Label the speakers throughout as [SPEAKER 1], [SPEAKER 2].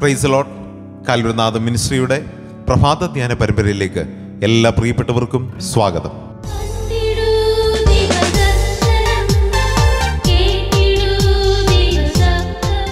[SPEAKER 1] price ലോട്ട് കാൽവൃനാഥ മിനിസ്ട്രിയുടെ പ്രഭാത ധ്യാന പരമ്പരയിലേക്ക് എല്ലാ പ്രിയപ്പെട്ടവർക്കും സ്വാഗതം
[SPEAKER 2] കണ്ടിടൂ ദിവസത്തരം കേട്ടിടൂ ദിവസത്തം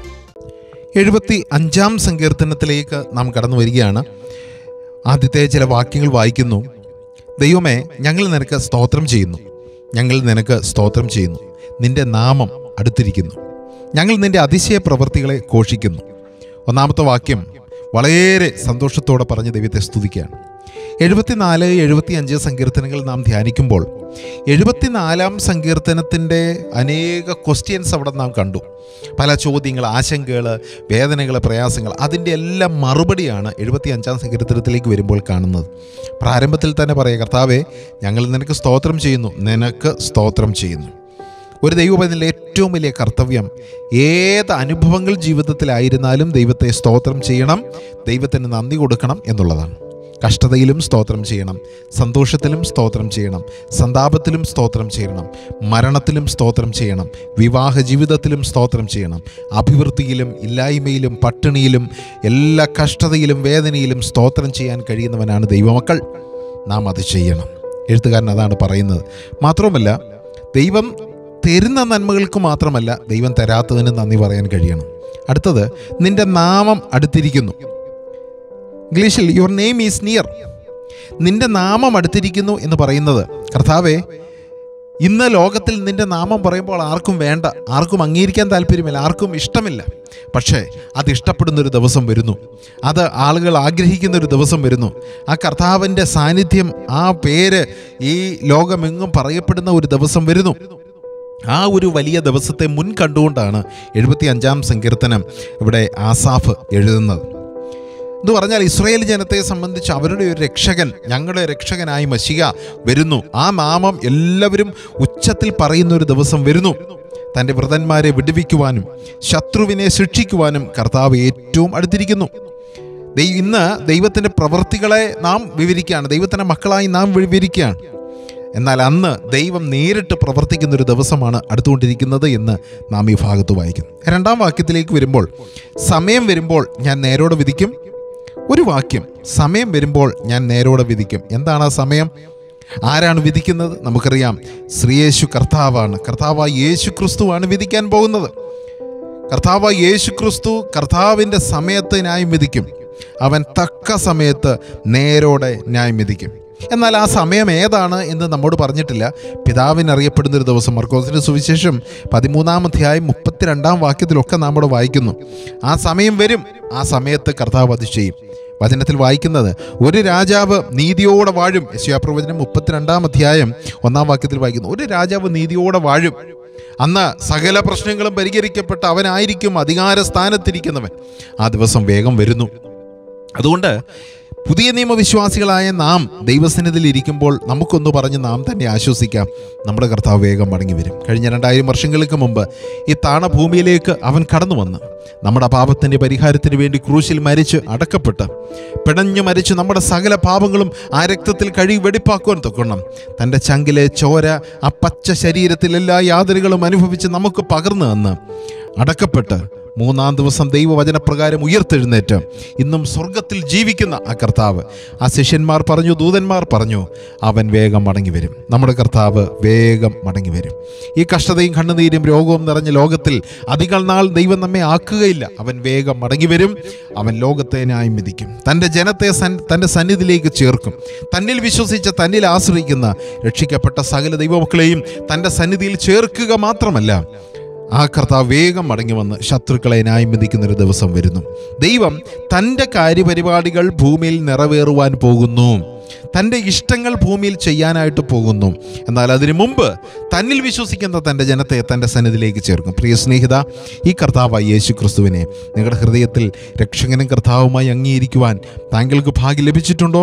[SPEAKER 3] എഴുപത്തി അഞ്ചാം സങ്കീർത്തനത്തിലേക്ക് നാം കടന്നു വരികയാണ് ആദ്യത്തെ ചില വാക്യങ്ങൾ വായിക്കുന്നു ദൈവമേ ഞങ്ങൾ നിനക്ക് സ്തോത്രം ചെയ്യുന്നു ഞങ്ങൾ നിനക്ക് സ്തോത്രം ചെയ്യുന്നു നിന്റെ നാമം അടുത്തിരിക്കുന്നു ഞങ്ങൾ നിന്റെ അതിശയ പ്രവൃത്തികളെ ഘോഷിക്കുന്നു ഒന്നാമത്തെ വാക്യം വളരെ സന്തോഷത്തോടെ പറഞ്ഞ് ദൈവത്തെ സ്തുതിക്കുകയാണ് എഴുപത്തിനാല് എഴുപത്തി അഞ്ച് സങ്കീർത്തനങ്ങൾ നാം ധ്യാനിക്കുമ്പോൾ എഴുപത്തിനാലാം സങ്കീർത്തനത്തിൻ്റെ അനേക ക്വസ്റ്റ്യൻസ് അവിടെ നാം കണ്ടു പല ചോദ്യങ്ങൾ ആശങ്കകൾ വേദനകൾ പ്രയാസങ്ങൾ അതിൻ്റെ എല്ലാം മറുപടിയാണ് എഴുപത്തി അഞ്ചാം സങ്കീർത്തനത്തിലേക്ക് വരുമ്പോൾ കാണുന്നത് പ്രാരംഭത്തിൽ തന്നെ പറയുക കർത്താവേ ഞങ്ങൾ നിനക്ക് സ്തോത്രം ചെയ്യുന്നു നിനക്ക് സ്തോത്രം ചെയ്യുന്നു ഒരു ദൈവപതിൻ്റെ ഏറ്റവും വലിയ കർത്തവ്യം ഏത് അനുഭവങ്ങൾ ജീവിതത്തിലായിരുന്നാലും ദൈവത്തെ സ്തോത്രം ചെയ്യണം ദൈവത്തിന് നന്ദി കൊടുക്കണം എന്നുള്ളതാണ് കഷ്ടതയിലും സ്തോത്രം ചെയ്യണം സന്തോഷത്തിലും സ്തോത്രം ചെയ്യണം സന്താപത്തിലും സ്തോത്രം ചെയ്യണം മരണത്തിലും സ്തോത്രം ചെയ്യണം വിവാഹ ജീവിതത്തിലും സ്തോത്രം ചെയ്യണം അഭിവൃദ്ധിയിലും ഇല്ലായ്മയിലും പട്ടിണിയിലും എല്ലാ കഷ്ടതയിലും വേദനയിലും സ്തോത്രം ചെയ്യാൻ കഴിയുന്നവനാണ് ദൈവമക്കൾ നാം അത് ചെയ്യണം എഴുത്തുകാരൻ അതാണ് പറയുന്നത് മാത്രവുമല്ല ദൈവം തരുന്ന നന്മകൾക്ക് മാത്രമല്ല ദൈവം തരാത്തതിന് നന്ദി പറയാൻ കഴിയണം അടുത്തത് നിന്റെ നാമം അടുത്തിരിക്കുന്നു ഇംഗ്ലീഷിൽ യുവർ നെയിം ഈസ് നിയർ നിന്റെ നാമം അടുത്തിരിക്കുന്നു എന്ന് പറയുന്നത് കർത്താവേ ഇന്ന് ലോകത്തിൽ നിന്റെ നാമം പറയുമ്പോൾ ആർക്കും വേണ്ട ആർക്കും അംഗീകരിക്കാൻ താല്പര്യമില്ല ആർക്കും ഇഷ്ടമില്ല പക്ഷേ അത് ഇഷ്ടപ്പെടുന്ന ഒരു ദിവസം വരുന്നു അത് ആളുകൾ ആഗ്രഹിക്കുന്ന ഒരു ദിവസം വരുന്നു ആ കർത്താവിൻ്റെ സാന്നിധ്യം ആ പേര് ഈ ലോകമെങ്ങും പറയപ്പെടുന്ന ഒരു ദിവസം വരുന്നു ആ ഒരു വലിയ ദിവസത്തെ മുൻ കണ്ടുകൊണ്ടാണ് എഴുപത്തി അഞ്ചാം സങ്കീർത്തനം ഇവിടെ ആസാഫ് എഴുതുന്നത് എന്ന് പറഞ്ഞാൽ ഇസ്രായേൽ ജനത്തെ സംബന്ധിച്ച് അവരുടെ ഒരു രക്ഷകൻ ഞങ്ങളുടെ രക്ഷകനായി മഷിക വരുന്നു ആ നാമം എല്ലാവരും ഉച്ചത്തിൽ പറയുന്ന ഒരു ദിവസം വരുന്നു തൻ്റെ വ്രതന്മാരെ വിടുവിക്കുവാനും ശത്രുവിനെ ശിക്ഷിക്കുവാനും കർത്താവ് ഏറ്റവും അടുത്തിരിക്കുന്നു ദൈ ഇന്ന് ദൈവത്തിൻ്റെ പ്രവൃത്തികളെ നാം വിവരിക്കുകയാണ് ദൈവത്തിൻ്റെ മക്കളായി നാം വിവരിക്കുകയാണ് എന്നാൽ അന്ന് ദൈവം നേരിട്ട് പ്രവർത്തിക്കുന്ന ഒരു ദിവസമാണ് അടുത്തുകൊണ്ടിരിക്കുന്നത് എന്ന് നാം ഈ ഭാഗത്ത് വായിക്കുന്നു രണ്ടാം വാക്യത്തിലേക്ക് വരുമ്പോൾ സമയം വരുമ്പോൾ ഞാൻ നേരോടെ വിധിക്കും ഒരു വാക്യം സമയം വരുമ്പോൾ ഞാൻ നേരോടെ വിധിക്കും എന്താണ് ആ സമയം ആരാണ് വിധിക്കുന്നത് നമുക്കറിയാം ശ്രീയേശു കർത്താവാണ് കർത്താവായ യേശു ക്രിസ്തുവാണ് വിധിക്കാൻ പോകുന്നത് കർത്താവ് യേശു ക്രിസ്തു കർത്താവിൻ്റെ സമയത്ത് ന്യായം വിധിക്കും അവൻ തക്ക സമയത്ത് നേരോടെ ന്യായം വിധിക്കും എന്നാൽ ആ സമയം ഏതാണ് എന്ന് നമ്മോട് പറഞ്ഞിട്ടില്ല പിതാവിന് അറിയപ്പെടുന്ന ഒരു ദിവസം മർക്കോസിന്റെ സുവിശേഷം പതിമൂന്നാം അധ്യായം മുപ്പത്തിരണ്ടാം വാക്യത്തിലൊക്കെ നാം ഇവിടെ വായിക്കുന്നു ആ സമയം വരും ആ സമയത്ത് കർത്താവ് അത് ചെയ്യും വചനത്തിൽ വായിക്കുന്നത് ഒരു രാജാവ് നീതിയോടെ വാഴും യശയാപ്രവചനം മുപ്പത്തിരണ്ടാം അധ്യായം ഒന്നാം വാക്യത്തിൽ വായിക്കുന്നു ഒരു രാജാവ് നീതിയോടെ വാഴും അന്ന് സകല പ്രശ്നങ്ങളും പരിഹരിക്കപ്പെട്ട അവനായിരിക്കും അധികാര സ്ഥാനത്തിരിക്കുന്നവൻ ആ ദിവസം വേഗം വരുന്നു അതുകൊണ്ട് പുതിയ നിയമവിശ്വാസികളായ നാം ദൈവസന്നിധിയിൽ ഇരിക്കുമ്പോൾ നമുക്കൊന്ന് പറഞ്ഞ് നാം തന്നെ ആശ്വസിക്കാം നമ്മുടെ കർത്താവ് വേഗം മടങ്ങി വരും കഴിഞ്ഞ രണ്ടായിരം വർഷങ്ങൾക്ക് മുമ്പ് ഈ താണഭൂമിയിലേക്ക് അവൻ കടന്നു വന്ന് നമ്മുടെ പാപത്തിൻ്റെ പരിഹാരത്തിന് വേണ്ടി ക്രൂശിൽ മരിച്ച് അടക്കപ്പെട്ട് പിടഞ്ഞു മരിച്ച് നമ്മുടെ സകല പാപങ്ങളും ആ രക്തത്തിൽ കഴുകി വെടിപ്പാക്കുവാൻ തൊക്കണം തൻ്റെ ചങ്കിലെ ചോര ആ പച്ച ശരീരത്തിൽ എല്ലാ യാതനകളും അനുഭവിച്ച് നമുക്ക് പകർന്നു തന്ന് അടക്കപ്പെട്ട് മൂന്നാം ദിവസം ദൈവവചനപ്രകാരം ഉയർത്തെഴുന്നേറ്റ് ഇന്നും സ്വർഗത്തിൽ ജീവിക്കുന്ന ആ കർത്താവ് ആ ശിഷ്യന്മാർ പറഞ്ഞു ദൂതന്മാർ പറഞ്ഞു അവൻ വേഗം മടങ്ങി വരും നമ്മുടെ കർത്താവ് വേഗം മടങ്ങി വരും ഈ കഷ്ടതയും കണ്ണുനീരും രോഗവും നിറഞ്ഞ ലോകത്തിൽ അധികം നാൾ ദൈവം നമ്മെ ആക്കുകയില്ല അവൻ വേഗം മടങ്ങി വരും അവൻ ലോകത്തെ ന്യായം വിധിക്കും തൻ്റെ ജനത്തെ സൻ തൻ്റെ സന്നിധിയിലേക്ക് ചേർക്കും തന്നിൽ വിശ്വസിച്ച തന്നിൽ ആശ്രയിക്കുന്ന രക്ഷിക്കപ്പെട്ട സകല ദൈവമക്കളെയും തൻ്റെ സന്നിധിയിൽ ചേർക്കുക മാത്രമല്ല ആ കർത്താവ് വേഗം മടങ്ങി വന്ന് ശത്രുക്കളെ ന്യായം വിധിക്കുന്ന ഒരു ദിവസം വരുന്നു ദൈവം തൻ്റെ കാര്യപരിപാടികൾ ഭൂമിയിൽ നിറവേറുവാൻ പോകുന്നു തൻ്റെ ഇഷ്ടങ്ങൾ ഭൂമിയിൽ ചെയ്യാനായിട്ട് പോകുന്നു എന്നാൽ അതിനു മുമ്പ് തന്നിൽ വിശ്വസിക്കുന്ന തൻ്റെ ജനത്തെ തൻ്റെ സന്നിധിയിലേക്ക് ചേർക്കും പ്രിയ സ്നേഹിത ഈ കർത്താവായ യേശു ക്രിസ്തുവിനെ നിങ്ങളുടെ ഹൃദയത്തിൽ രക്ഷകനും കർത്താവുമായി അംഗീകരിക്കുവാൻ താങ്കൾക്ക് ഭാഗ്യം ലഭിച്ചിട്ടുണ്ടോ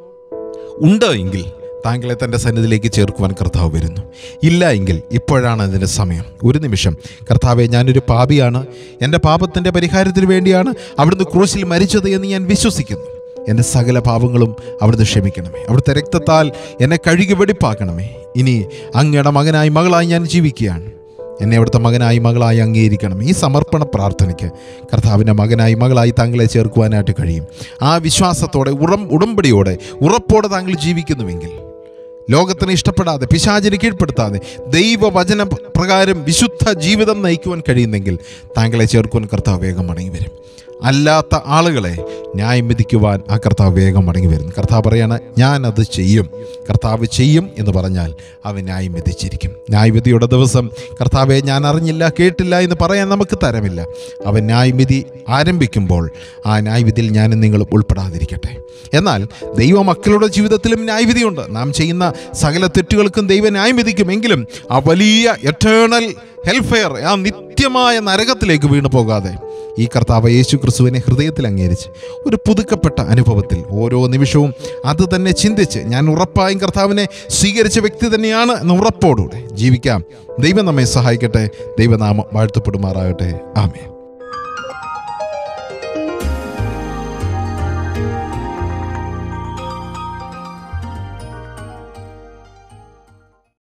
[SPEAKER 3] ഉണ്ട് എങ്കിൽ താങ്കളെ തൻ്റെ സന്നിധിയിലേക്ക് ചേർക്കുവാൻ കർത്താവ് വരുന്നു ഇല്ല എങ്കിൽ ഇപ്പോഴാണ് അതിൻ്റെ സമയം ഒരു നിമിഷം കർത്താവെ ഞാനൊരു പാപിയാണ് എൻ്റെ പാപത്തിൻ്റെ പരിഹാരത്തിന് വേണ്ടിയാണ് അവിടുന്ന് ക്രൂശിൽ മരിച്ചത് എന്ന് ഞാൻ വിശ്വസിക്കുന്നു എൻ്റെ സകല പാപങ്ങളും അവിടുന്ന് ക്ഷമിക്കണമേ അവിടുത്തെ രക്തത്താൽ എന്നെ കഴുകി വെടിപ്പാക്കണമേ ഇനി അങ്ങയുടെ മകനായി മകളായി ഞാൻ ജീവിക്കുകയാണ് എന്നെ അവിടുത്തെ മകനായി മകളായി അംഗീകരിക്കണം ഈ സമർപ്പണ പ്രാർത്ഥനയ്ക്ക് കർത്താവിൻ്റെ മകനായി മകളായി താങ്കളെ ചേർക്കുവാനായിട്ട് കഴിയും ആ വിശ്വാസത്തോടെ ഉറം ഉടമ്പടിയോടെ ഉറപ്പോടെ താങ്കൾ ജീവിക്കുന്നുവെങ്കിൽ ലോകത്തിന് ഇഷ്ടപ്പെടാതെ പിശാചിന് കീഴ്പ്പെടുത്താതെ ദൈവവചന പ്രകാരം വിശുദ്ധ ജീവിതം നയിക്കുവാൻ കഴിയുന്നെങ്കിൽ താങ്കളെ ചേർക്കുവാൻ കർത്താവ് വേഗം മടങ്ങി വരും അല്ലാത്ത ആളുകളെ ന്യായം വിധിക്കുവാൻ ആ കർത്താവ് വേഗം മടങ്ങി വരുന്നു കർത്താവ് പറയാണ് ഞാൻ അത് ചെയ്യും കർത്താവ് ചെയ്യും എന്ന് പറഞ്ഞാൽ അവൻ ന്യായം വിധിച്ചിരിക്കും ന്യായവിധിയുടെ ദിവസം കർത്താവെ ഞാൻ അറിഞ്ഞില്ല കേട്ടില്ല എന്ന് പറയാൻ നമുക്ക് തരമില്ല അവൻ ന്യായവിധി ആരംഭിക്കുമ്പോൾ ആ ന്യായവിധിയിൽ ഞാനും നിങ്ങളും ഉൾപ്പെടാതിരിക്കട്ടെ എന്നാൽ ദൈവമക്കളുടെ ജീവിതത്തിലും ന്യായവിധിയുണ്ട് നാം ചെയ്യുന്ന സകല തെറ്റുകൾക്കും ദൈവം ന്യായം വിധിക്കുമെങ്കിലും ആ വലിയ എറ്റേണൽ ഹെൽഫെയർ ആ നിത്യമായ നരകത്തിലേക്ക് വീണു പോകാതെ ഈ കർത്താവ് യേശു ക്രിസ്തുവിനെ ഹൃദയത്തിൽ അംഗീകരിച്ച് ഒരു പുതുക്കപ്പെട്ട അനുഭവത്തിൽ ഓരോ നിമിഷവും അത് തന്നെ ചിന്തിച്ച് ഞാൻ ഉറപ്പായും കർത്താവിനെ സ്വീകരിച്ച വ്യക്തി തന്നെയാണ് എന്ന ഉറപ്പോടുകൂടെ ജീവിക്കാം ദൈവം നമ്മെ സഹായിക്കട്ടെ ദൈവനാമം വാഴ്ത്തപ്പെടുമാറാകട്ടെ ആമേ